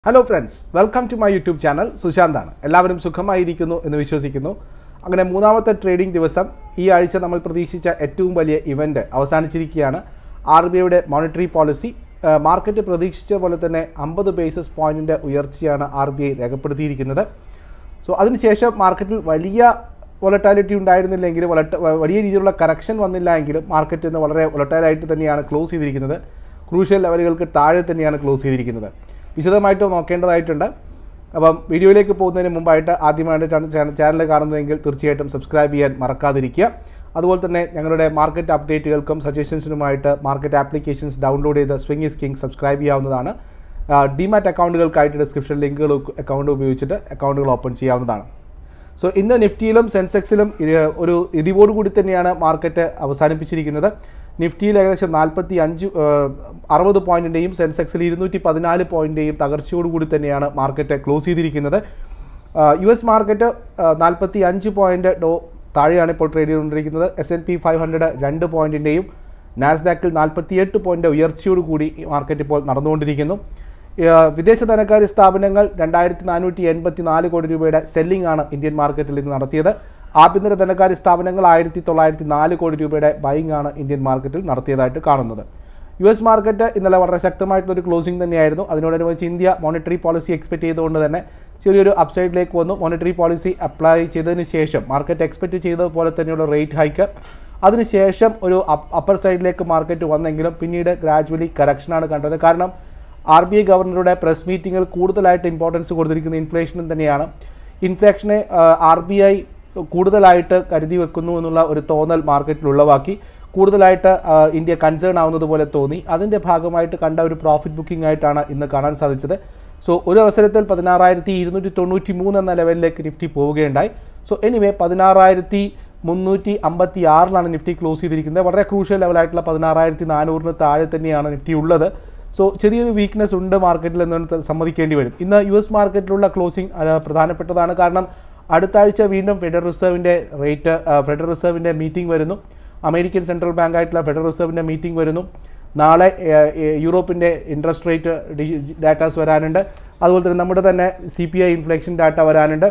hello friends welcome to my YouTube channel സുശാന്താണ് എല്ലാവരും സുഖമായിരിക്കുന്നു എന്ന് വിശ്വസിക്കുന്നു അങ്ങനെ മൂന്നാമത്തെ ട്രേഡിംഗ് ദിവസം ഈ ആഴ്ച നമ്മൾ പ്രതീക്ഷിച്ച ഏറ്റവും വലിയ ഇവൻ്റ് അവസാനിച്ചിരിക്കുകയാണ് ആർ ബി ഐയുടെ മോണിറ്ററി പോളിസി മാർക്കറ്റ് പ്രതീക്ഷിച്ച പോലെ തന്നെ അമ്പത് ബേസിസ് പോയിൻറ്റിൻ്റെ ഉയർച്ചയാണ് ആർ ബി ഐ രേഖപ്പെടുത്തിയിരിക്കുന്നത് സോ അതിനുശേഷം മാർക്കറ്റിൽ വലിയ വൊലറ്റാലിറ്റി ഉണ്ടായിരുന്നില്ലെങ്കിലും വൊലറ്റ വലിയ രീതിയിലുള്ള കറക്ഷൻ വന്നില്ല എങ്കിലും മാർക്കറ്റ് ഇന്ന് വളരെ വൊലറ്റൈലായിട്ട് തന്നെയാണ് ക്ലോസ് ചെയ്തിരിക്കുന്നത് ക്രൂഷ്യൽ ലെവലുകൾക്ക് താഴെ തന്നെയാണ് ക്ലോസ് ചെയ്തിരിക്കുന്നത് വിശദമായിട്ട് നോക്കേണ്ടതായിട്ടുണ്ട് അപ്പം വീഡിയോയിലേക്ക് പോകുന്നതിന് മുമ്പായിട്ട് ആദ്യമായിട്ടാണ് ചാനൽ കാണുന്നതെങ്കിൽ തീർച്ചയായിട്ടും സബ്സ്ക്രൈബ് ചെയ്യാൻ മറക്കാതിരിക്കുക അതുപോലെ തന്നെ ഞങ്ങളുടെ മാർക്കറ്റ് അപ്ഡേറ്റുകൾക്കും സജഷൻസിനുമായിട്ട് മാർക്കറ്റ് ആപ്ലിക്കേഷൻസ് ഡൗൺലോഡ് ചെയ്ത് സ്വിംഗ് ഇസ് കിങ് സബ്സ്ക്രൈബ് ചെയ്യാവുന്നതാണ് ഡിമാറ്റ് അക്കൗണ്ടുകൾക്കായിട്ട് ഡിസ്ക്രിപ്ഷൻ ലിങ്കുകൾ അക്കൗണ്ട് ഉപയോഗിച്ചിട്ട് അക്കൗണ്ടുകൾ ഓപ്പൺ ചെയ്യാവുന്നതാണ് സോ ഇന്ന് നിഫ്റ്റിയിലും സെൻസെക്സിലും ഇരു- ഒരു ഇടിവോട് കൂടി തന്നെയാണ് മാർക്കറ്റ് അവസാനിപ്പിച്ചിരിക്കുന്നത് നിഫ്റ്റിയിൽ ഏകദേശം നാൽപ്പത്തി അഞ്ച് അറുപത് പോയിൻറ്റിൻ്റെയും സെൻസെക്സിൽ ഇരുന്നൂറ്റി പതിനാല് പോയിൻറ്റിൻ്റെയും തകർച്ചയോടുകൂടി തന്നെയാണ് മാർക്കറ്റ് ക്ലോസ് ചെയ്തിരിക്കുന്നത് യു എസ് മാർക്കറ്റ് നാൽപ്പത്തി അഞ്ച് പോയിൻറ്റ് ഡോ താഴെയാണ് ഇപ്പോൾ ട്രേഡ് ചെയ്തുകൊണ്ടിരിക്കുന്നത് S N P five hundred രണ്ട് പോയിൻറ്റിൻ്റെയും നാസ്ഡാക്കിൽ നാൽപ്പത്തിയെട്ട് പോയിൻ്റ് ഉയർച്ചയോടുകൂടി ഈ മാർക്കറ്റ് ഇപ്പോൾ നടന്നുകൊണ്ടിരിക്കുന്നു ഏഹ് വിദേശ ധനകാര്യ സ്ഥാപനങ്ങൾ രണ്ടായിരത്തി നാനൂറ്റി എൺപത്തി നാല് കോടി രൂപയുടെ സെല്ലിംഗ് ആണ് ഇന്ത്യൻ മാർക്കറ്റിൽ ഇന്ന് നടത്തിയത് ആഭ്യന്തര ധനകാര്യ സ്ഥാപനങ്ങൾ ആയിരത്തി തൊള്ളായിരത്തി നാല് കോടി രൂപയുടെ ബൈങ് ആണ് ഇന്ത്യൻ മാർക്കറ്റിൽ നടത്തിയതായിട്ട് കാണുന്നത് യു എസ് മാർക്കറ്റ് ഇന്നലെ വളരെ ശക്തമായിട്ടുള്ളൊരു ക്ലോസിംഗ് തന്നെയായിരുന്നു അതിനോടനുബന്ധിച്ച് ഇന്ത്യ മോണിറ്ററി പോളിസി എക്സ്പെക്ട് ചെയ്തുകൊണ്ട് തന്നെ ചെറിയൊരു അപ്സൈഡിലേക്ക് വന്നു മോണിറ്ററി പോളിസി അപ്ലൈ ചെയ്തതിന് ശേഷം മാർക്കറ്റ് എക്സ്പെക്ട് ചെയ്തതുപോലെ തന്നെയുള്ള റേറ്റ് ഹൈക്ക് അതിനുശേഷം ഒരു അപ്പർ സൈഡിലേക്ക് മാർക്കറ്റ് വന്നെങ്കിലും പിന്നീട് ഗ്രാജുവലി കറക്ഷനാണ് കണ്ടത് കാരണം ആർ ബി ഐ ഗവർണറുടെ പ്രസ് മീറ്റിങ്ങിൽ കൂടുതലായിട്ട് ഇമ്പോർട്ടൻസ് കൊടുത്തിരിക്കുന്ന ഇൻഫ്ലേഷനും തന്നെയാണ് ഇൻഫ്ലേഷനെ ആർ ബി ഐ കൂടുതലായിട്ട് കരുതി വെക്കുന്നു എന്നുള്ള ഒരു തോന്നൽ മാർക്കറ്റിൽ ഉളവാക്കി കൂടുതലായിട്ട് ആ, ഇന്ത്യ കൺസേൺ ആവുന്നത് പോലെ തോന്നി അതിൻ്റെ ഭാഗമായിട്ട് കണ്ട ഒരു പ്രോഫിറ്റ് ബുക്കിംഗ് ആയിട്ടാണ് ഇന്ന് കാണാൻ സാധിച്ചത് സോ ഒരു അവസരത്തിൽ പതിനാറായിരത്തി ഇരുന്നൂറ്റി തൊണ്ണൂറ്റി മൂന്ന് എന്ന ലെവലിലേക്ക് നിഫ്റ്റി പോവുകയുണ്ടായി സോ എനിവേ പതിനാറായിരത്തി മുന്നൂറ്റി അമ്പത്തി ആറിലാണ് നിഫ്റ്റി ക്ലോസ് ചെയ്തിരിക്കുന്നത് വളരെ ക്രൂഷ്യൽ ലെവലായിട്ടുള്ള പതിനാറായിരത്തി നാനൂറിന് താഴെ തന്നെയാണ് നിഫ്റ്റി ഉള്ളത് സോ ചെറിയൊരു വീക്ക്നെസ് ഉണ്ട് മാർക്കറ്റിൽ എന്ന് ത- സമ്മതിക്കേണ്ടി വരും ഇന്ന് യു എസ് മാർക്കറ്റിലുള്ള ക്ലോസിംഗ് പ്രധാനപ്പെട്ടതാണ് കാരണം അടുത്ത ആഴ്ച വീണ്ടും ഫെഡറൽ റിസർവിൻ്റെ റേറ്റ് ഫെഡറൽ റിസർവിൻ്റെ മീറ്റിംഗ് വരുന്നു അമേരിക്കൻ സെൻട്രൽ ബാങ്ക് ആയിട്ടുള്ള ഫെഡറൽ റിസർവിൻ്റെ മീറ്റിംഗ് വരുന്നു നാളെ ഏഹ്, ഏഹ്, യൂറോപ്പിൻ്റെ ഇൻട്രസ്റ്റ് റേറ്റ് ഡാറ്റാസ് വരാനുണ്ട് അതുപോലെ തന്നെ നമ്മുടെ തന്നെ C P I inflation data വരാനുണ്ട്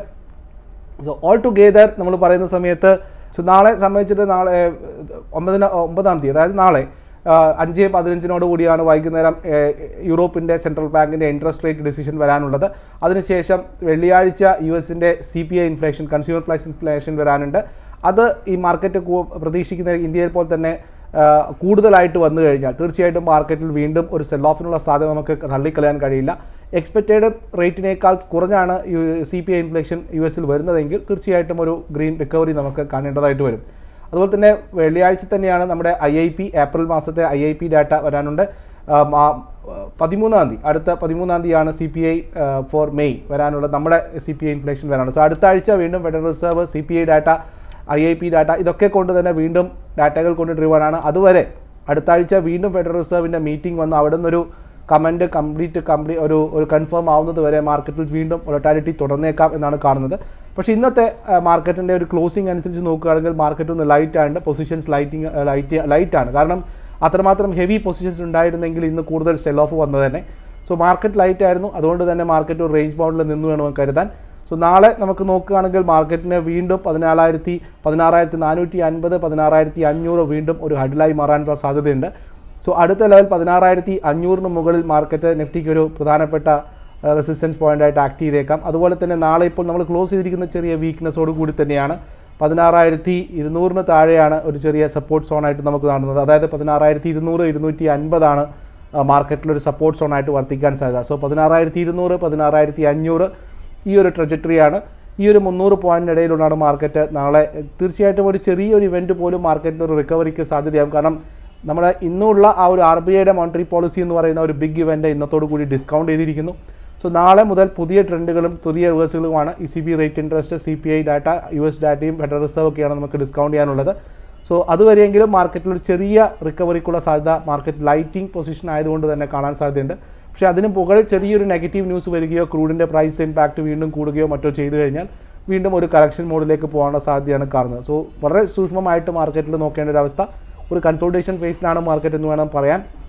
സോ ഓൾ ടുഗെദർ നമ്മൾ പറയുന്ന സമയത്ത് സോ നാളെ സംബന്ധിച്ചിട്ട് നാളെ ഏഹ്, ഒമ്പതിന ഒമ്പതാം തീയതി അതായത് നാളെ ആഹ്, അഞ്ച് പതിനഞ്ചിനോട് കൂടിയാണ് വൈകുന്നേരം ഏഹ്, യൂറോപ്പിൻ്റെ സെൻട്രൽ ബാങ്കിൻ്റെ ഇൻട്രസ്റ്റ് റേറ്റ് ഡിസിഷൻ വരാനുള്ളത് അതിനുശേഷം വെള്ളിയാഴ്ച യു എസിൻ്റെ C P I inflation consumer price inflation വരാനുണ്ട് അത് ഈ മാർക്കറ്റ് കൂ- പ്രതീക്ഷിക്കുന്ന ഇന്ത്യയിൽ പോലെ തന്നെ ആ, കൂടുതലായിട്ട് വന്നു കഴിഞ്ഞാൽ തീർച്ചയായിട്ടും മാർക്കറ്റിൽ വീണ്ടും ഒരു സെൽ ഓഫിനുള്ള സാധ്യത നമുക്ക് തള്ളിക്കളയാൻ കഴിയില്ല എക്സ്പെക്റ്റഡ് റേറ്റിനേക്കാൾ കുറഞ്ഞാണ് C P I inflation U എസിൽ വരുന്നതെങ്കിൽ തീർച്ചയായിട്ടും ഒരു ഗ്രീൻ റിക്കവറി നമുക്ക് കാണേണ്ടതായിട്ട് വരും അതുപോലെ തന്നെ വെള്ളിയാഴ്ച തന്നെയാണ് നമ്മുടെ ഐ ഐ പി ഏപ്രിൽ മാസത്തെ ഐ ഐ പി ഡാറ്റ വരാനുണ്ട് ആ, മാ- പതിമൂന്നാം തീയതി അടുത്ത പതിമൂന്നാം തീയതിയാണ് C P I for May വരാനുള്ള നമ്മുടെ സി പി ഐ ഇൻഫ്ലേഷൻ വരാനുള്ളത് സോ അടുത്ത ആഴ്ച വീണ്ടും federal reserve C P I data I I P data ഇതൊക്കെ കൊണ്ട് തന്നെ വീണ്ടും ഡാറ്റകൾ കൊണ്ട് ഡ്രിവൺ ആണ് അതുവരെ അടുത്ത ആഴ്ച വീണ്ടും ഫെഡറൽ റിസർവിൻ്റെ മീറ്റിംഗ് വന്ന് അവിടെ നിന്നൊരു കമൻറ്റ് കംപ്ലീറ്റ് കംപ്ലീ ഒരു ഒരു കൺഫേം ആവുന്നത് വരെ മാർക്കറ്റിൽ വീണ്ടും വൊളറ്റാലിറ്റി തുടർന്നേക്കാം എന്നാണ് കാണുന്നത് പക്ഷേ ഇന്നത്തെ മാർക്കറ്റിൻ്റെ ഒരു ക്ലോസിംഗ് അനുസരിച്ച് നോക്കുകയാണെങ്കിൽ മാർക്കറ്റ് ഒന്ന് ലൈറ്റ് ആണ് പൊസിഷൻസ് ലൈറ്റിംഗ് ലൈറ്റ് ലൈറ്റാണ് കാരണം അത്രമാത്രം ഹെവി പൊസിഷൻസ് ഉണ്ടായിരുന്നെങ്കിൽ ഇന്ന് കൂടുതൽ സെൽ ഓഫ് വന്നത് തന്നെ സോ മാർക്കറ്റ് ലൈറ്റ് ആയിരുന്നു അതുകൊണ്ട് തന്നെ മാർക്കറ്റ് ഒരു റേഞ്ച് ബൗണ്ടിൽ നിന്ന് വേണം നമുക്ക് കരുതാൻ സോ നാളെ നമുക്ക് നോക്കുകയാണെങ്കിൽ മാർക്കറ്റിന് വീണ്ടും പതിനാലായിരത്തി പതിനാറായിരത്തി നാനൂറ്റി അൻപത് പതിനാറായിരത്തി അഞ്ഞൂറ് വീണ്ടും ഒരു ഹഡിലായി മാറാനുള്ള സാധ്യതയുണ്ട് സോ അടുത്ത ലെവൽ പതിനാറായിരത്തി അഞ്ഞൂറിന് മുകളിൽ മാർക്കറ്റ് നിഫ്റ്റിക്ക് ഒരു പ്രധാനപ്പെട്ട റെസിസ്റ്റൻസ് പോയിൻ്റായിട്ട് ആക്ട് ചെയ്തേക്കാം അതുപോലെ തന്നെ നാളെ ഇപ്പോൾ നമ്മൾ ക്ലോസ് ചെയ്തിരിക്കുന്ന ചെറിയ വീക്ക്നെസ്സോട് കൂടി തന്നെയാണ് പതിനാറായിരത്തി ഇരുന്നൂറിന് താഴെയാണ് ഒരു ചെറിയ സപ്പോർട്ട് സോണായിട്ട് നമുക്ക് കാണുന്നത് അതായത് പതിനാറായിരത്തി ഇരുന്നൂറ് ഇരുന്നൂറ്റി അൻപതാണ് മാർക്കറ്റിലൊരു സപ്പോർട്ട് സോണായിട്ട് വർത്തിക്കാൻ സാധ്യത സോ പതിനാറായിരത്തി ഇരുന്നൂറ് പതിനാറായിരത്തി അഞ്ഞൂറ് ഈ ഒരു ട്രജക്ടറിയാണ് ഈ ഒരു മുന്നൂറ് പോയിൻ്റ് ഇടയിലുള്ളതാണ് മാർക്കറ്റ് നാളെ തീർച്ചയായിട്ടും ഒരു ചെറിയൊരു ഇവൻറ്റ് പോലും മാർക്കറ്റിൽ ഒരു റിക്കവറിക്ക് സാധ്യതയാകും കാരണം നമ്മുടെ ഇന്നുള്ള ആ ഒരു ആർ ബി ഐയുടെ മോണിറ്ററി പോളിസി എന്ന് പറയുന്ന ഒരു ബിഗ് ഇവൻ്റ് ഇന്നത്തോടു കൂടി ഡിസ്കൗണ്ട് ചെയ്തിരിക്കുന്നു സോ നാളെ മുതൽ പുതിയ ട്രെൻഡുകളും പുതിയ റിവേഴ്സുകളുമാണ് E C B rate interest C P I data U S ഡാറ്റയും ഫെഡറൽ റിസർവ് ഒക്കെയാണ് നമുക്ക് ഡിസ്കൗണ്ട് ചെയ്യാനുള്ളത് സോ അതുവരെയെങ്കിലും മാർക്കറ്റിൽ ഒരു ചെറിയ റിക്കവറിക്കുള്ള സാധ്യത മാർക്കറ്റ് ലൈറ്റിംഗ് പൊസിഷൻ ആയതുകൊണ്ട് തന്നെ കാണാൻ സാധ്യതയുണ്ട് പക്ഷേ അതിന് മുകളിൽ ചെറിയൊരു നെഗറ്റീവ് ന്യൂസ് വരികയോ ക്രൂഡിൻ്റെ പ്രൈസ് ഇമ്പാക്റ്റ് വീണ്ടും കൂടുകയോ മറ്റോ ചെയ്തു കഴിഞ്ഞാൽ വീണ്ടും ഒരു കറക്ഷൻ മോഡിലേക്ക് പോകാനുള്ള സാധ്യതയാണ് കാണുന്നത് സോ വളരെ സൂക്ഷ്മമായിട്ട് മാർക്കറ്റിൽ നോക്കേണ്ട ഒരു അവസ്ഥ ഒരു കൺസോൾട്ടേഷൻ ഫേസിലാണ് മാർക്കറ്റ് എന്ന് വേണം പറയാൻ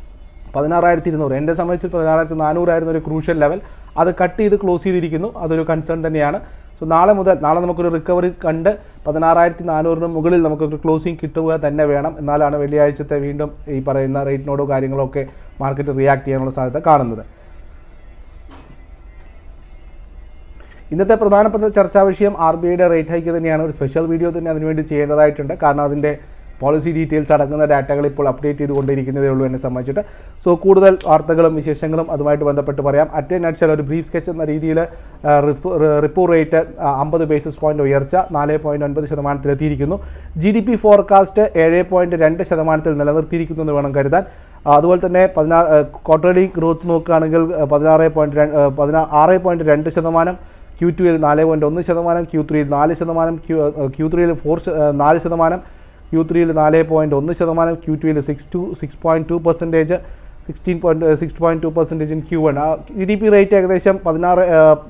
പതിനാറായിരത്തി ഇരുന്നൂറ് എൻ്റെ സംബന്ധിച്ച് പതിനാറായിരത്തി നാനൂറായിരുന്നു ഒരു ക്രൂഷ്യൽ ലെവൽ അത് കട്ട് ചെയ്ത് ക്ലോസ് ചെയ്തിരിക്കുന്നു അതൊരു കൺസേൺ തന്നെയാണ് സോ നാളെ മുതൽ നാളെ നമുക്കൊരു റിക്കവറി കണ്ട് പതിനാറായിരത്തി നാനൂറിന് മുകളിൽ നമുക്കൊരു ക്ലോസിംഗ് കിട്ടുക തന്നെ വേണം എന്നാലാണ് വെള്ളിയാഴ്ചത്തെ വീണ്ടും ഈ പറയുന്ന റേറ്റിനോടോ കാര്യങ്ങളോ ഒക്കെ മാർക്കറ്റ് റിയാക്ട് ചെയ്യാനുള്ള സാധ്യത കാണുന്നത് ഇന്നത്തെ പ്രധാനപ്പെട്ട ചർച്ചാ വിഷയം ആർ ബി ഐയുടെ റേറ്റ് ഹൈക്ക് തന്നെയാണ് ഒരു സ്പെഷ്യൽ വീഡിയോ തന്നെ അതിനുവേണ്ടി ചെയ്യേണ്ടതായിട്ടുണ്ട് കാരണം അതിൻ്റെ പോളിസി ഡീറ്റെയിൽസ് അടങ്ങുന്ന ഡാറ്റകൾ ഇപ്പോൾ അപ്ഡേറ്റ് ചെയ്തുകൊണ്ടിരിക്കുന്നതേ ഉള്ളൂ എന്നെ സംബന്ധിച്ചിട്ട് സോ കൂടുതൽ വാർത്തകളും വിശേഷങ്ങളും അതുമായിട്ട് ബന്ധപ്പെട്ട് പറയാം അറ്റ് നട്സൽ ഒരു ബ്രീഫ് സ്കെച്ച് എന്ന രീതിയിൽ റിപ്പോ റേറ്റ് അമ്പത് ബേസിസ് പോയിന്റ് ഉയർച്ച നാല് പോയിന്റ് ഒൻപത് ശതമാനത്തിലെത്തിയിരിക്കുന്നു ജി ഡി പി ഫോർകാസ്റ്റ് ഏഴ് പോയിന്റ് രണ്ട് ശതമാനത്തിൽ നിലനിർത്തിയിരിക്കുന്നു എന്ന് വേണം കരുതാൻ ആ, അതുപോലെ തന്നെ പതിനാറ് ക്വാർട്ടർലി ഗ്രോത്ത് നോക്കുകയാണെങ്കിൽ പതിനാറ് പോയിന്റ് രണ്ട് പതിനാ ആറ് പോയിന്റ് രണ്ട് ശതമാനം ക്യൂ ടുയിൽ നാല് പോയിൻറ്റ് ഒന്ന് ശതമാനം ക്യൂ ത്രീയിൽ നാല് ശതമാനം ക്യൂ ക്യൂ ത്രീയിൽ ഫോർ ശ- ഏഹ് നാല് ശതമാനം ക്യൂ ത്രീയിൽ നാല് പോയിൻറ്റ് ഒന്ന് ശതമാനം ക്യൂ ടുയിൽ six two six point two percentage sixteen point six point two percentage in Q one ആ ജി ഡി പി റേറ്റ് ഏകദേശം പതിനാറ്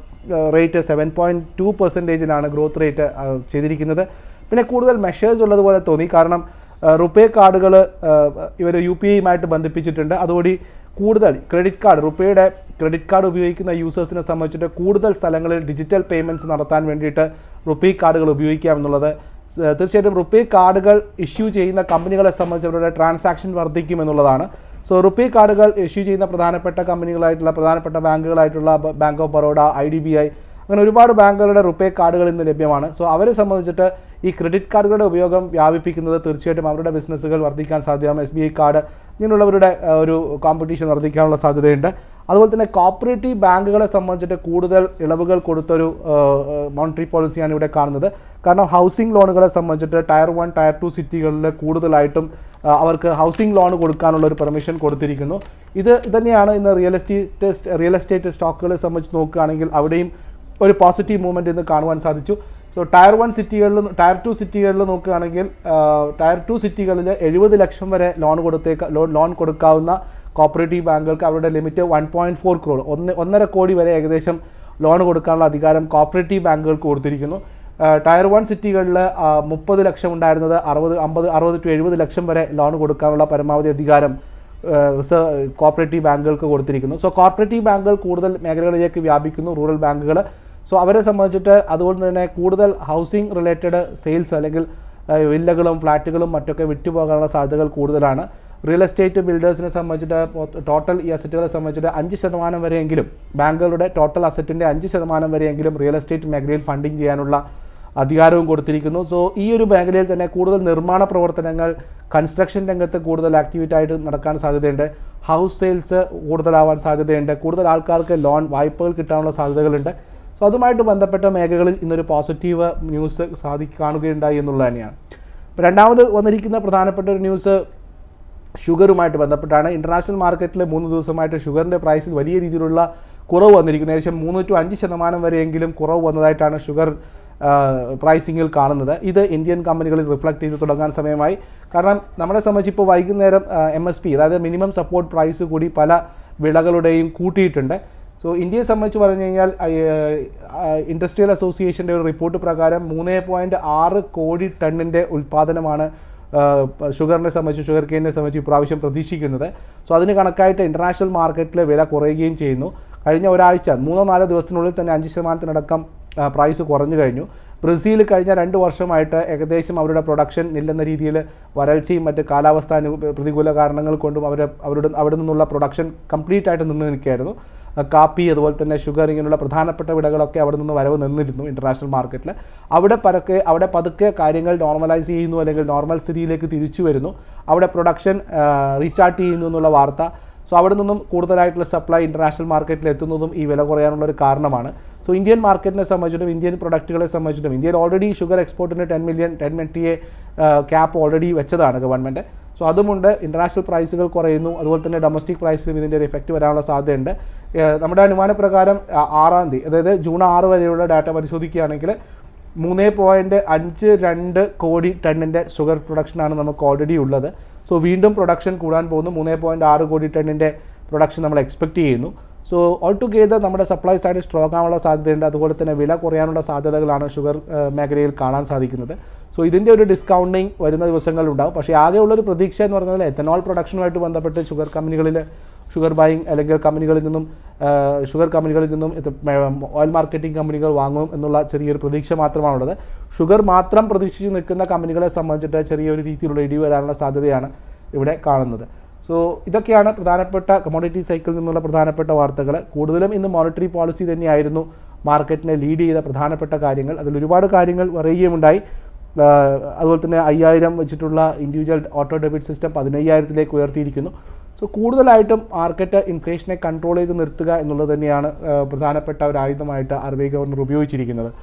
റേറ്റ് സെവൻ പോയിൻറ്റ് ടു പെർസെൻറ്റേജിലാണ് ഗ്രോത്ത് റേറ്റ് ചെയ്തിരിക്കുന്നത് പിന്നെ കൂടുതൽ മെഷേഴ്സ് ഉള്ളതുപോലെ തോന്നി കാരണം റുപ്പേ കാർഡുകൾ ഇവർ യു പി ഐയുമായിട്ട് ബന്ധിപ്പിച്ചിട്ടുണ്ട് അതുകൂടി കൂടുതൽ ക്രെഡിറ്റ് കാർഡ് റുപ്പയുടെ ക്രെഡിറ്റ് കാർഡ് ഉപയോഗിക്കുന്ന യൂസേഴ്സിനെ സംബന്ധിച്ചിട്ട് കൂടുതൽ സ്ഥലങ്ങളിൽ ഡിജിറ്റൽ പേയ്മെൻറ്റ്സ് നടത്താൻ വേണ്ടിയിട്ട് റുപ്പേ കാർഡുകൾ ഉപയോഗിക്കാം എന്നുള്ളത് സ് തീർച്ചയായിട്ടും റുപ്പേ കാർഡുകൾ ഇഷ്യൂ ചെയ്യുന്ന കമ്പനികളെ സംബന്ധിച്ച് അവരുടെ ട്രാൻസാക്ഷൻ വർദ്ധിക്കും എന്നുള്ളതാണ് സോ റുപ്പേ കാർഡുകൾ ഇഷ്യൂ ചെയ്യുന്ന പ്രധാനപ്പെട്ട കമ്പനികളായിട്ടുള്ള പ്രധാനപ്പെട്ട ബാങ്കുകളായിട്ടുള്ള ബ- bank of Baroda I D B I അങ്ങനെ ഒരുപാട് ബാങ്കുകളുടെ റുപ്പേ കാർഡുകൾ ഇന്ന് ലഭ്യമാണ് സോ അവരെ സംബന്ധിച്ചിട്ട് ഈ ക്രെഡിറ്റ് കാർഡുകളുടെ ഉപയോഗം വ്യാപിപ്പിക്കുന്നത് തീർച്ചയായിട്ടും അവരുടെ ബിസിനസ്സുകൾ വർദ്ധിക്കാൻ സാധ്യമാകും എസ് ബി ഐ കാർഡ് ഇങ്ങനെയുള്ളവരുടെ ആ, ഒരു കോമ്പറ്റീഷൻ വർദ്ധിക്കാനുള്ള സാധ്യതയുണ്ട് അതുപോലെ തന്നെ കോപ്പറേറ്റീവ് ബാങ്കുകളെ സംബന്ധിച്ചിട്ട് കൂടുതൽ ഇളവുകൾ കൊടുത്തൊരു മോണിറ്ററി പോളിസിയാണ് ഇവിടെ കാണുന്നത് കാരണം ഹൗസിംഗ് ലോണുകളെ സംബന്ധിച്ചിട്ട് ടയർ വൺ ടയർ ടു സിറ്റികളിൽ കൂടുതലായിട്ടും ആ, അവർക്ക് ഹൗസിംഗ് ലോൺ കൊടുക്കാനുള്ള ഒരു പെർമിഷൻ കൊടുത്തിരിക്കുന്നു ഇത് തന്നെയാണ് ഇന്ന് റിയൽ എസ്റ്റേറ്റ് റിയൽ എസ്റ്റേറ്റ് സ്റ്റോക്കുകളെ സംബന്ധിച്ച് നോക്കുകയാണെങ്കിൽ അവിടെയും ഒരു പോസിറ്റീവ് മൂവ്മെൻറ്റ് ഇന്ന് കാണുവാൻ സാധിച്ചു സോ ടയർ വൺ സിറ്റികളിൽ ടയർ ടു സിറ്റികളിൽ നോക്കുകയാണെങ്കിൽ ആ, ടയർ ടു സിറ്റികളിൽ എഴുപത് ലക്ഷം വരെ ലോൺ കൊടുത്തേക്ക ലോൺ ലോൺ കൊടുക്കാവുന്ന കോപ്പറേറ്റീവ് ബാങ്കുകൾക്ക് അവരുടെ limit one point four crore ഒന്ന് ഒന്നര കോടി വരെ ഏകദേശം ലോൺ കൊടുക്കാനുള്ള അധികാരം കോപ്പറേറ്റീവ് ബാങ്കുകൾക്ക് കൊടുത്തിരിക്കുന്നു ആ, ടയർ വൺ സിറ്റികളിൽ മുപ്പത് ലക്ഷം ഉണ്ടായിരുന്നത് അറുപത് അമ്പത് അറുപത് ടു എഴുപത് ലക്ഷം വരെ ലോൺ കൊടുക്കാനുള്ള പരമാവധി അധികാരം റിസർവ് കോപ്പറേറ്റീവ് ബാങ്കുകൾക്ക് കൊടുത്തിരിക്കുന്നു സോ കോപ്പറേറ്റീവ് ബാങ്കുകൾ കൂടുതൽ മേഖലകളിലേക്ക് വ്യാപിക്കുന്നു റൂറൽ ബാങ്കുകൾ സോ അവരെ സംബന്ധിച്ചിട്ട് അതുകൊണ്ട് തന്നെ കൂടുതൽ ഹൗസിംഗ് റിലേറ്റഡ് സെയിൽസ് അല്ലെങ്കിൽ ആ, വില്ലകളും ഫ്ലാറ്റുകളും മറ്റൊക്കെ വിറ്റുപോകാനുള്ള സാധ്യതകൾ കൂടുതലാണ് റിയൽ എസ്റ്റേറ്റ് ബിൽഡേഴ്സിനെ സംബന്ധിച്ചിട്ട് ടോട്ടൽ ഈ അസറ്റുകളെ സംബന്ധിച്ചിട്ട് അഞ്ച് ശതമാനം വരെയെങ്കിലും ബാങ്കുകളുടെ ടോട്ടൽ അസറ്റിൻ്റെ അഞ്ച് ശതമാനം വരെയെങ്കിലും റിയൽ എസ്റ്റേറ്റ് മേഖലയിൽ ഫണ്ടിങ് ചെയ്യാനുള്ള അധികാരവും കൊടുത്തിരിക്കുന്നു സോ ഈ ഒരു മേഖലയിൽ തന്നെ കൂടുതൽ നിർമ്മാണ പ്രവർത്തനങ്ങൾ കൺസ്ട്രക്ഷൻ രംഗത്ത് കൂടുതൽ ആക്ടിവിറ്റി ആയിട്ട് നടക്കാൻ സാധ്യതയുണ്ട് ഹൗസ് സെയിൽസ് കൂടുതലാവാൻ സാധ്യതയുണ്ട് കൂടുതൽ ആൾക്കാർക്ക് ലോൺ വായ്പകൾ കിട്ടാനുള്ള സാധ്യതകളുണ്ട് സോ അതുമായിട്ട് ബന്ധപ്പെട്ട മേഖലകളിൽ ഇന്നൊരു പോസിറ്റീവ് ന്യൂസ് സാധി കാണുകയുണ്ടായി എന്നുള്ളത് തന്നെയാണ് ഇപ്പോൾ രണ്ടാമത് വന്നിരിക്കുന്ന പ്രധാനപ്പെട്ട ഒരു ന്യൂസ് ഷുഗറുമായിട്ട് ബന്ധപ്പെട്ടാണ് ഇൻ്റർനാഷണൽ മാർക്കറ്റിൽ മൂന്ന് ദിവസമായിട്ട് ഷുഗറിൻ്റെ പ്രൈസിൽ വലിയ രീതിയിലുള്ള കുറവ് വന്നിരിക്കുന്നത് ഏകദേശം മൂന്ന് ടു അഞ്ച് ശതമാനം വരെയെങ്കിലും കുറവ് വന്നതായിട്ടാണ് ഷുഗർ പ്രൈസിങ്ങിൽ കാണുന്നത് ഇത് ഇന്ത്യൻ കമ്പനികളിൽ റിഫ്ലക്റ്റ് ചെയ്ത് തുടങ്ങാൻ സമയമായി കാരണം നമ്മളെ സംബന്ധിച്ച് ഇപ്പോൾ വൈകുന്നേരം എം എസ് പി അതായത് മിനിമം സപ്പോർട്ട് പ്രൈസ് കൂടി പല വിളകളുടെയും കൂട്ടിയിട്ടുണ്ട് സോ ഇന്ത്യയെ സംബന്ധിച്ച് പറഞ്ഞു കഴിഞ്ഞാൽ ഇൻഡസ്ട്രിയൽ അസോസിയേഷൻ്റെ ഒരു റിപ്പോർട്ട് പ്രകാരം മൂന്ന് പോയിൻറ്റ് ആറ് കോടി ടണ്ണിൻ്റെ ഉൽപ്പാദനമാണ് ഷുഗറിനെ സംബന്ധിച്ച് ഷുഗർ കെയിനെ സംബന്ധിച്ച് ഇപ്രാവശ്യം പ്രതീക്ഷിക്കുന്നത് സോ അതിന് കണക്കായിട്ട് ഇൻ്റർനാഷണൽ മാർക്കറ്റിൽ വില കുറയുകയും ചെയ്യുന്നു കഴിഞ്ഞ ഒരാഴ്ച മൂന്നോ നാലോ ദിവസത്തിനുള്ളിൽ തന്നെ അഞ്ച് ശതമാനത്തിനടക്കം ആ, പ്രൈസ് കുറഞ്ഞു കഴിഞ്ഞു ബ്രസീൽ കഴിഞ്ഞ രണ്ട് വർഷമായിട്ട് ഏകദേശം അവരുടെ പ്രൊഡക്ഷൻ ഇല്ലെന്ന രീതിയിൽ വരൾച്ചയും മറ്റ് കാലാവസ്ഥാ അനു- പ്രതികൂല കാരണങ്ങൾ കൊണ്ടും അവരെ അവരുടെ അവിടെ നിന്നുള്ള പ്രൊഡക്ഷൻ കംപ്ലീറ്റ് ആയിട്ട് നിന്ന് നിൽക്കുകയായിരുന്നു ആ, കാപ്പി അതുപോലെ തന്നെ ഷുഗർ ഇങ്ങനെയുള്ള പ്രധാനപ്പെട്ട വിളകളൊക്കെ അവിടെ നിന്ന് വരവ് നിന്നിരുന്നു ഇൻ്റർനാഷണൽ മാർക്കറ്റിൽ അവിടെ പരക്കെ അവിടെ പതുക്കെ കാര്യങ്ങൾ നോർമലൈസ് ചെയ്യുന്നു അല്ലെങ്കിൽ നോർമൽ സ്ഥിതിയിലേക്ക് തിരിച്ചു വരുന്നു അവിടെ പ്രൊഡക്ഷൻ റീസ്റ്റാർട്ട് ചെയ്യുന്നു എന്നുള്ള വാർത്ത സോ അവിടെ നിന്നും കൂടുതലായിട്ടുള്ള സപ്ലൈ ഇൻ്റർനാഷണൽ മാർക്കറ്റിൽ എത്തുന്നതും ഈ വില കുറയാനുള്ള ഒരു കാരണമാണ് സോ ഇന്ത്യൻ മാർക്കറ്റിനെ സംബന്ധിച്ചിട്ടും ഇന്ത്യൻ പ്രൊഡക്റ്റുകളെ സംബന്ധിച്ചിട്ടും ഇന്ത്യയിൽ ഓൾറെഡി ഷുഗർ എക്സ്പോർട്ടിന് ten million ten T a cap already വെച്ചതാണ് ഗവൺമെൻറ് സോ അതുമുണ്ട് ഇൻ്റർനാഷണൽ പ്രൈസുകൾ കുറയുന്നു അതുപോലെ തന്നെ ഡൊമസ്റ്റിക് പ്രൈസിലും ഇതിൻ്റെ ഒരു എഫക്റ്റ് വരാനുള്ള സാധ്യതയുണ്ട് ഏഹ് നമ്മുടെ അനുമാനപ്രകാരം ആ, ആറാം തീയതി അതായത് ജൂൺ ആറ് വരെയുള്ള ഡാറ്റ പരിശോധിക്കുകയാണെങ്കിൽ മൂന്ന് പോയിൻറ്റ് അഞ്ച് രണ്ട് കോടി ടണ്ണിൻ്റെ ഷുഗർ പ്രൊഡക്ഷനാണ് നമുക്ക് ഓൾറെഡി ഉള്ളത് സോ വീണ്ടും പ്രൊഡക്ഷൻ കൂടാൻ പോകുന്നു മൂന്ന് പോയിൻറ്റ് ആറ് കോടി ടണ്ണിൻ്റെ പ്രൊഡക്ഷൻ നമ്മൾ എക്സ്പെക്റ്റ് ചെയ്യുന്നു സോ ഓൾ ടുഗെദർ നമ്മുടെ സപ്ലൈ സൈഡ് സ്ട്രോങ് ആവാനുള്ള സാധ്യതയുണ്ട് അതുപോലെ തന്നെ വില കുറയാനുള്ള സാധ്യതകളാണ് ഷുഗർ ഏഹ്, മേഖലയിൽ കാണാൻ സാധിക്കുന്നത് സോ ഇതിൻ്റെ ഒരു ഡിസ്കൗണ്ടിങ് വരുന്ന ദിവസങ്ങളിലുണ്ടാവും പക്ഷേ ആകെയുള്ളൊരു പ്രതീക്ഷ എന്ന് പറയുന്നത് എത്തനോൾ പ്രൊഡക്ഷനുമായിട്ട് ബന്ധപ്പെട്ട് ഷുഗർ കമ്പനികളിൽ ഷുഗർ ബൈയിങ് അല്ലെങ്കിൽ കമ്പനികളിൽ നിന്നും ആ, ഷുഗർ കമ്പനികളിൽ നിന്നും ഇത് മ- ഓയിൽ മാർക്കറ്റിംഗ് കമ്പനികൾ വാങ്ങും എന്നുള്ള ചെറിയൊരു പ്രതീക്ഷ മാത്രമാണുള്ളത് ഷുഗർ മാത്രം പ്രതീക്ഷിച്ച് നിൽക്കുന്ന കമ്പനികളെ സംബന്ധിച്ചിട്ട് ചെറിയൊരു രീതിയിലുള്ള ഇടിവ് വരാനുള്ള സാധ്യതയാണ് ഇവിടെ കാണുന്നത് സോ ഇതൊക്കെയാണ് പ്രധാനപ്പെട്ട കമോഡിറ്റി സൈക്കിളിൽ നിന്നുള്ള പ്രധാനപ്പെട്ട വാർത്തകൾ കൂടുതലും ഇന്ന് മോണിറ്ററി പോളിസി തന്നെയായിരുന്നു മാർക്കറ്റിനെ ലീഡ് ചെയ്ത പ്രധാനപ്പെട്ട കാര്യങ്ങൾ അതിൽ ഒരുപാട് കാര്യങ്ങൾ പറയുകയുമുണ്ടായി ആ, അതുപോലെ തന്നെ അയ്യായിരം വെച്ചിട്ടുള്ള ഇൻഡിവിജ്വൽ ഓട്ടോ ഡെബിറ്റ് സിസ്റ്റം പതിനയ്യായിരത്തിലേക്ക് ഉയർത്തിയിരിക്കുന്നു സോ കൂടുതലായിട്ടും മാർക്കറ്റ് ഇൻഫ്ലേഷനെ കൺട്രോൾ ചെയ്ത് നിർത്തുക എന്നുള്ളത് തന്നെയാണ് ആ, പ്രധാനപ്പെട്ട ഒരു ആയുധമായിട്ട് ആർ ബി ഐ ഗവർണർ ഉപയോഗിച്ചിരിക്കുന്നത്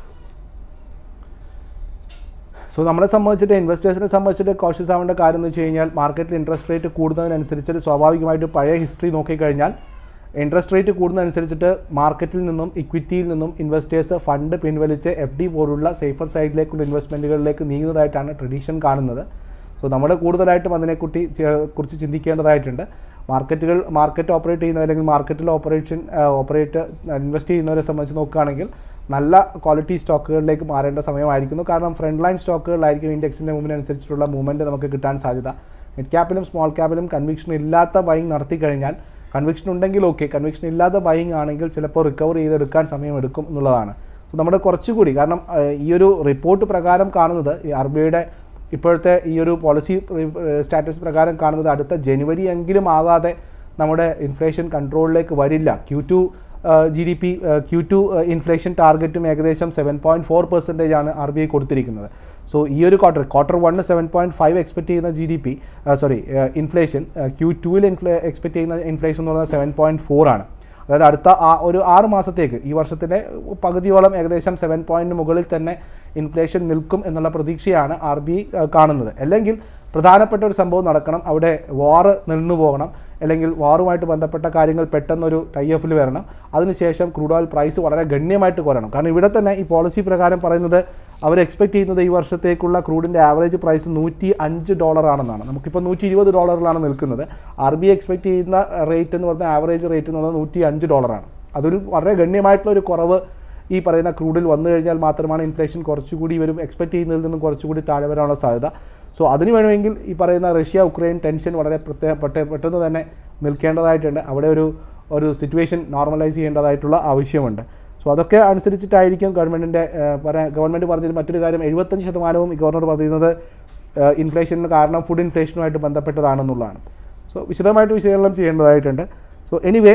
സോ നമ്മളെ സംബന്ധിച്ചിട്ട് ഇൻവെസ്റ്റേഴ്സിനെ സംബന്ധിച്ചിട്ട് കോഷ്യസ് ആവേണ്ട കാര്യം എന്ന് വെച്ച് കഴിഞ്ഞാൽ മാർക്കറ്റിൽ ഇൻട്രസ്റ്റ് റേറ്റ് കൂടുന്നതിനനുസരിച്ചിട്ട് സ്വാഭാവികമായിട്ടും പഴയ ഹിസ്റ്ററി നോക്കിക്കഴിഞ്ഞാൽ ഇൻട്രസ്റ്റ് റേറ്റ് കൂടുന്നതനുസരിച്ചിട്ട് മാർക്കറ്റിൽ നിന്നും ഇക്വിറ്റിയിൽ നിന്നും ഇൻവെസ്റ്റേഴ്സ് ഫണ്ട് പിൻവലിച്ച് എഫ് ഡി പോലുള്ള സേഫർ സൈഡിലേക്കുള്ള ഇൻവെസ്റ്റ്മെൻറ്റുകളിലേക്ക് നീങ്ങുന്നതായിട്ടാണ് ട്രഡീഷൻ കാണുന്നത് സോ നമ്മൾ കൂടുതലായിട്ടും അതിനെക്കുറിച്ച് ചെ- കുറിച്ച് ചിന്തിക്കേണ്ടതായിട്ടുണ്ട് മാർക്കറ്റുകൾ മാർക്കറ്റ് ഓപ്പറേറ്റ് ചെയ്യുന്ന അല്ലെങ്കിൽ മാർക്കറ്റിൽ ഓപ്പറേഷൻ ഓപ്പറേറ്റ് ഇൻവെസ്റ്റ് ചെയ്യുന്നവരെ സംബന്ധിച്ച് നോക്കുകയാണെങ്കിൽ നല്ല ക്വാളിറ്റി സ്റ്റോക്കുകളിലേക്ക് മാറേണ്ട സമയമായിരിക്കുന്നു കാരണം ഫ്രണ്ട് ലൈൻ സ്റ്റോക്കുകളിലായിരിക്കും ഇൻഡെക്സിൻ്റെ മൂവിന് അനുസരിച്ചിട്ടുള്ള മൂവ്മെൻറ്റ് നമുക്ക് കിട്ടാൻ സാധ്യത മിഡ് ക്യാപ്പിലും സ്മോൾ ക്യാപ്പിലും കൺവിക്ഷൻ ഇല്ലാത്ത ബൈങ് നടത്തി കഴിഞ്ഞാൽ കൺവിക്ഷൻ ഉണ്ടെങ്കിൽ ഓക്കെ കൺവിക്ഷൻ ഇല്ലാത്ത ബൈങ് ആണെങ്കിൽ ചിലപ്പോൾ റിക്കവർ ചെയ്തെടുക്കാൻ സമയമെടുക്കും എന്നുള്ളതാണ് സോ നമ്മുടെ കുറച്ചുകൂടി കാരണം ആ, ഈ ഒരു റിപ്പോർട്ട് പ്രകാരം കാണുന്നത് ഈ ആർ ബി ഐയുടെ ഇപ്പോഴത്തെ ഈ ഒരു പോളിസി സ്റ്റാറ്റസ് പ്രകാരം കാണുന്നത് അടുത്ത ജനുവരി എങ്കിലും ആകാതെ നമ്മുടെ ഇൻഫ്ലേഷൻ കൺട്രോളിലേക്ക് വരില്ല Q two G D P Q two inflation ടാർഗറ്റും ഏകദേശം സെവൻ പോയിൻറ്റ് ഫോർ പെർസെൻറ്റേജ് ആണ് ആർ ബി ഐ കൊടുത്തിരിക്കുന്നത് സോ ഈ ഒരു quarter quarter one seven point five expect ചെയ്യുന്ന G D P sorry inflation Q ടുവിൽ ഇൻഫ്ലേ എക്സ്പെക്ട് ചെയ്യുന്ന ഇൻഫ്ലേഷൻ എന്ന് പറയുന്നത് സെവൻ പോയിൻറ്റ് ഫോർ ആണ് അതായത് അടുത്ത ആ ഒരു ആറ് മാസത്തേക്ക് ഈ വർഷത്തിൻ്റെ പകുതിയോളം ഏകദേശം സെവൻ പോയിൻറ്റിന് മുകളിൽ തന്നെ ഇൻഫ്ലേഷൻ നിൽക്കും എന്നുള്ള പ്രതീക്ഷയാണ് ആർ ബി ഐ കാണുന്നത് അല്ലെങ്കിൽ പ്രധാനപ്പെട്ട ഒരു സംഭവം നടക്കണം അവിടെ വാറ് നിന്നു പോകണം അല്ലെങ്കിൽ വാറുമായിട്ട് ബന്ധപ്പെട്ട കാര്യങ്ങൾ പെട്ടെന്നൊരു ടൈ ഓഫിൽ വരണം അതിനുശേഷം ക്രൂഡ് ഓയിൽ പ്രൈസ് വളരെ ഗണ്യമായിട്ട് കുറയണം കാരണം ഇവിടെ തന്നെ ഈ പോളിസി പ്രകാരം പറയുന്നത് അവർ എക്സ്പെക്ട് ചെയ്യുന്നത് ഈ വർഷത്തേക്കുള്ള ക്രൂഡിൻ്റെ ആവറേജ് പ്രൈസ് നൂറ്റി അഞ്ച് ഡോളറാണെന്നാണ് നമുക്കിപ്പോൾ നൂറ്റി ഇരുപത് ഡോളറിലാണ് നിൽക്കുന്നത് ആർ ബി എക്സ്പെക്ട് ചെയ്യുന്ന റേറ്റ് എന്ന് പറയുന്ന ആവറേജ് റേറ്റ് എന്ന് പറയുന്നത് നൂറ്റി അഞ്ച് ഡോളറാണ് അതൊരു വളരെ ഗണ്യമായിട്ടുള്ള ഒരു കുറവ് ഈ പറയുന്ന ക്രൂഡിൽ വന്നു കഴിഞ്ഞാൽ മാത്രമാണ് ഇൻഫ്ലേഷൻ കുറച്ചുകൂടി ഇവരും എക്സ്പെക്ട് ചെയ്യുന്നതിൽ നിന്നും കുറച്ചുകൂടി താഴെ വരാനുള്ള സാധ്യത സോ അതിന് വേണമെങ്കിൽ ഈ പറയുന്ന റഷ്യ ഉക്രൈൻ ടെൻഷൻ വളരെ പ്രത്യേക പെട്ടെ- പെട്ടെന്ന് തന്നെ നിൽക്കേണ്ടതായിട്ടുണ്ട് അവിടെ ഒരു ഒരു സിറ്റുവേഷൻ നോർമലൈസ് ചെയ്യേണ്ടതായിട്ടുള്ള ആവശ്യമുണ്ട് സോ അതൊക്കെ അനുസരിച്ചിട്ടായിരിക്കും ഗവൺമെൻറ്റിൻ്റെ പറയാൻ ഗവൺമെൻറ് പറഞ്ഞതിൽ മറ്റൊരു കാര്യം എഴുപത്തഞ്ച് ശതമാനവും ഈ ഗവർണർ പറയുന്നത് ഇൻഫ്ലേഷന് കാരണം ഫുഡ് ഇൻഫ്ലേഷനുമായിട്ട് ബന്ധപ്പെട്ടതാണെന്നുള്ളതാണ് സോ വിശദമായിട്ട് വിശകലനം ചെയ്യേണ്ടതായിട്ടുണ്ട് സോ എനിവേ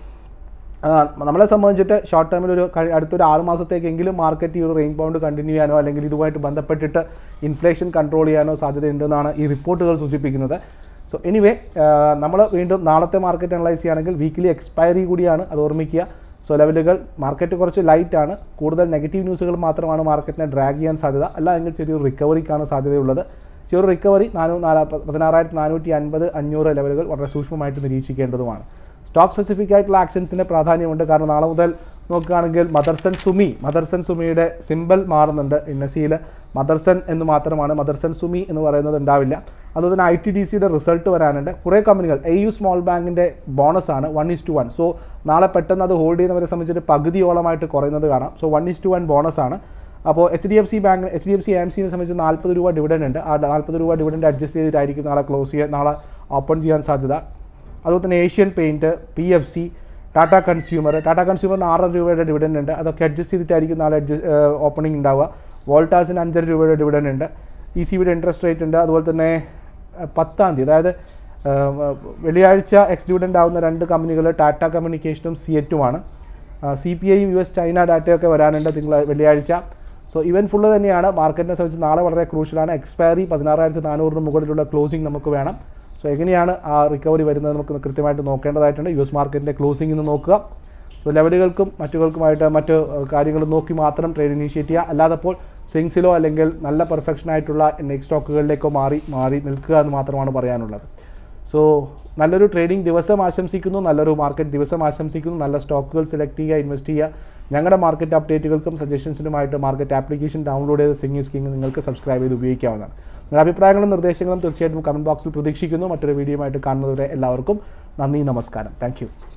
ആ, നമ്മളെ സംബന്ധിച്ചിട്ട് ഷോർട്ട് ടൈമിൽ ഒരു കഴി- അടുത്തൊരു ആറ് മാസത്തേക്കെങ്കിലും മാർക്കറ്റ് ഈ ഒരു റേഞ്ച് ബൗണ്ട് കണ്ടിന്യൂ ചെയ്യാനോ അല്ലെങ്കിൽ ഇതുമായിട്ട് ബന്ധപ്പെട്ടിട്ട് ഇൻഫ്ലേഷൻ കൺട്രോൾ ചെയ്യാനോ സാധ്യതയുണ്ടെന്നാണ് ഈ റിപ്പോർട്ടുകൾ സൂചിപ്പിക്കുന്നത് സോ എനിവേ നമ്മൾ വീണ്ടും നാളത്തെ മാർക്കറ്റ് അനലൈസ് ചെയ്യുകയാണെങ്കിൽ വീക്കിലി എക്സ്പയറി കൂടിയാണ് അത് ഓർമ്മിക്കുക സോ ലെവലുകൾ മാർക്കറ്റ് കുറച്ച് ലൈറ്റ് ആണ് കൂടുതൽ നെഗറ്റീവ് ന്യൂസുകൾ മാത്രമാണ് മാർക്കറ്റിനെ ഡ്രാഗ് ചെയ്യാൻ സാധ്യത അല്ല എങ്കിൽ ചെറിയൊരു റിക്കവറിക്കാണ് സാധ്യതയുള്ളത് ചെറിയ റിക്കവറി നാനൂ നാലാ പതിനാറായിരത്തി നാനൂറ്റി അൻപത് അഞ്ഞൂറ് ലെവലുകൾ വളരെ സൂക്ഷ്മമായിട്ട് നിരീക്ഷിക്കേണ്ടതുമാണ് സ്റ്റോക്ക് സ്പെസിഫിക് ആയിട്ടുള്ള ആക്ഷൻസിന് പ്രാധാന്യമുണ്ട് കാരണം നാളെ മുതൽ നോക്കുകയാണെങ്കിൽ മദർസൺ സുമി മദർസൺ സുമിയുടെ സിമ്പൽ മാറുന്നുണ്ട് ഇന്നസിയിൽ മദർസൺ എന്ന് മാത്രമാണ് മദർസൺ സുമി എന്ന് പറയുന്നത് ഉണ്ടാവില്ല അതുപോലെ തന്നെ ഐ ടി ഡി സിയുടെ റിസൾട്ട് വരാനുണ്ട് കുറേ കമ്പനികൾ എ യു സ്മോൾ ബാങ്കിൻ്റെ ബോണസ് ആണ് one is two one so നാളെ പെട്ടെന്ന് അത് ഹോൾഡ് ചെയ്യുന്നവരെ സംബന്ധിച്ചിട്ട് പകുതിയോളമായിട്ട് കുറയുന്നത് കാണാം so one is two one bonus ആണ് അപ്പോൾ H D F C bank H D F C M സിനെ സംബന്ധിച്ച് നാൽപ്പത് രൂപ ഡിവിഡൻഡ് ഉണ്ട് ആ നാൽപ്പത് രൂപ ഡിവിഡൻഡ് അഡ്ജസ്റ്റ് ചെയ്തിട്ടായിരിക്കും നാളെ ക്ലോസ് ചെയ്യാൻ നാളെ ഓപ്പൺ ചെയ്യാൻ സാധ്യത അതുപോലെ തന്നെ Asian paint P F C Tata consumer Tata കൺസ്യൂമറിന് ആറര രൂപയുടെ ഡിവിഡൻഡ് ഉണ്ട് അതൊക്കെ അഡ്ജസ്റ്റ് ചെയ്തിട്ടായിരിക്കും നാളെ അഡ്ജസ്റ്റ് ഓപ്പണിംഗ് ഉണ്ടാവുക വോൾട്ടാസിന് അഞ്ചര രൂപയുടെ ഡിവിഡൻഡ് ഉണ്ട് ഇ സി ബിയുടെ ഇൻട്രസ്റ്റ് റേറ്റ് ഉണ്ട് അതുപോലെ തന്നെ അഹ് പത്താം തീയതി അതായത് ആഹ് വെള്ളിയാഴ്ച എക്സ് ഡിവിഡൻഡ് ആവുന്ന രണ്ട് കമ്പനികൾ ടാറ്റ കമ്മ്യൂണിക്കേഷനും സിയറ്റുമാണ് സി പി ഐയും യു എസ് ചൈന ഡാറ്റയൊക്കെ വരാനുണ്ട് തിങ്കളാ വെള്ളിയാഴ്ച സോ ഇവൻ ഫുള്ള് തന്നെയാണ് മാർക്കറ്റിനെ സംബന്ധിച്ച് നാളെ വളരെ ക്രൂഷ്യലാണ് എക്സ്പയറി പതിനാറായിരത്തി നാനൂറിന് മുകളിലുള്ള ക്ലോസിംഗ് നമുക്ക് വേണം സോ എങ്ങനെയാണ് ആ റിക്കവറി വരുന്നത് നമുക്ക് കൃത്യമായിട്ട് നോക്കേണ്ടതായിട്ടുണ്ട് യു എസ് മാർക്കറ്റിൻ്റെ ക്ലോസിംഗ് ഇന്ന് നോക്കുക സോ ലെവലുകൾക്കും മറ്റുകൾക്കുമായിട്ട് മറ്റ് കാര്യങ്ങൾ നോക്കി മാത്രം ട്രേഡ് ഇനീഷ്യേറ്റ് ചെയ്യുക അല്ലാതപ്പോൾ സ്വിങ്സിലോ അല്ലെങ്കിൽ നല്ല പെർഫെക്ഷൻ ആയിട്ടുള്ള നെക്സ്റ്റ് സ്റ്റോക്കുകളിലേക്കോ മാറി മാറി നിൽക്കുക എന്ന് മാത്രമാണ് പറയാനുള്ളത് സോ നല്ലൊരു ട്രേഡിംഗ് ദിവസം ആശംസിക്കുന്നു നല്ലൊരു മാർക്കറ്റ് ദിവസം ആശംസിക്കുന്നു നല്ല സ്റ്റോക്കുകൾ സെലക്ട് ചെയ്യുക ഇൻവെസ്റ്റ് ചെയ്യുക ഞങ്ങളുടെ മാർക്കറ്റ് അപ്ഡേറ്റുകൾക്കും സജഷൻസിനുമായിട്ട് മാർക്കറ്റ് ആപ്ലിക്കേഷൻ ഡൗൺലോഡ് ചെയ്ത് സിംഗ് സ്കിങ് നിങ്ങൾക്ക് സബ്സ്ക്രൈബ് ചെയ്ത് ഉപയോഗിക്കാവുന്നതാണ് നിങ്ങളുടെ അഭിപ്രായങ്ങളും നിർദ്ദേശങ്ങളും തീർച്ചയായിട്ടും കമൻറ്റ് ബോക്സിൽ പ്രതീക്ഷിക്കുന്നു മറ്റൊരു വീഡിയോയുമായിട്ട് കാണുന്നതുവരെ എല്ലാവർക്കും നന്ദി നമസ്കാരം താങ്ക്